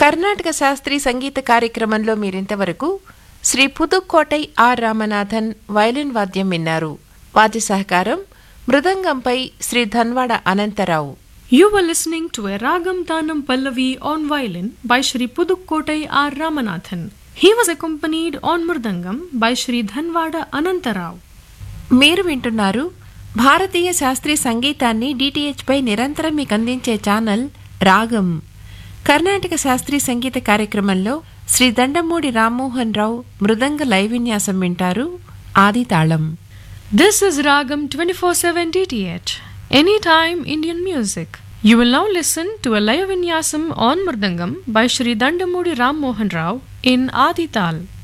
కర్ణాటక శాస్త్రీయ సంగీత కార్యక్రమంలో మీరింతవరకు శ్రీ పుదుక్కోటై ఆర్ రామనాథన్ వైలిన్ వాద్యం విన్నారు వాద్య సహకారం మృదంగంపై Shri Dhanwada Anantha Rao You were listening to a Ragam Tanam Pallavi on violin by Shri Pudukkotai R. Ramanathan. He was accompanied on Murdangam by Shri Dhanvada Anantarao. మీరు వింటున్నారు భారతీయ శాస్త్రీయ సంగీతాన్ని డిటిహెచ్ పై నిరంతరం మీకు అందించే ఛానల్ రాగం కర్ణాటక శాస్త్రీయ సంగీత కార్యక్రమంలో శ్రీ దండమూడి రామ్మోహన్ రావు మృదంగ లైవ్ విన్యాసం వింటారు ఆది తాళం This is Ragam 24/7 DTH. Anytime Indian music. You will now listen to a live vinyasam on Murdangam by Shri Dandamudi Ram Mohan Rao in Adital.